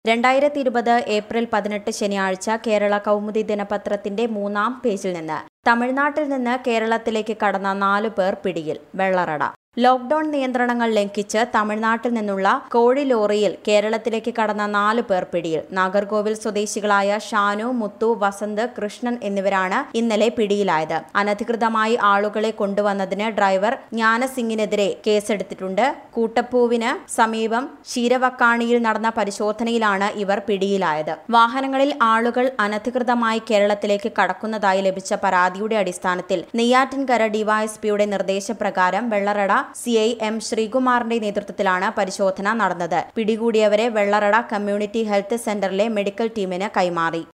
രണ്ടായിരത്തി ഇരുപത് ഏപ്രിൽ പതിനെട്ട് ശനിയാഴ്ച കേരള കൗമുദി ദിനപത്രത്തിന്റെ മൂന്നാം പേജിൽ നിന്ന് തമിഴ്നാട്ടിൽ നിന്ന് കേരളത്തിലേക്ക് കടന്ന നാലു പേർ പിടിയിൽ വെള്ളറട ലോക്ഡൌൺ നിയന്ത്രണങ്ങൾ ലംഘിച്ച് തമിഴ്നാട്ടിൽ നിന്നുള്ള കോഴി ലോറിയിൽ കേരളത്തിലേക്ക് കടന്ന നാലു പേർ പിടിയിൽ നാഗർകോവിൽ സ്വദേശികളായ ഷാനു മുത്തു വസന്ത് കൃഷ്ണൻ എന്നിവരാണ് ഇന്നലെ പിടിയിലായത് അനധികൃതമായി ആളുകളെ കൊണ്ടുവന്നതിന് ഡ്രൈവർ ജ്ഞാനസിംഗിനെതിരെ കേസെടുത്തിട്ടുണ്ട് കൂട്ടപ്പൂവിന് സമീപം ശീരവക്കാണിയിൽ നടന്ന പരിശോധനയിലാണ് ഇവർ പിടിയിലായത് വാഹനങ്ങളിൽ ആളുകൾ അനധികൃതമായി കേരളത്തിലേക്ക് കടക്കുന്നതായി ലഭിച്ച പരാതിയുടെ അടിസ്ഥാനത്തിൽ നെയ്യാറ്റിൻകര ഡിവൈഎസ്പിയുടെ നിർദ്ദേശപ്രകാരം വെള്ളറട സി ഐ എം ശ്രീകുമാറിന്റെ നേതൃത്വത്തിലാണ് പരിശോധന നടന്നത് പിടികൂടിയവരെ വെള്ളറട കമ്മ്യൂണിറ്റി ഹെൽത്ത് സെന്ററിലെ മെഡിക്കൽ ടീമിന് കൈമാറി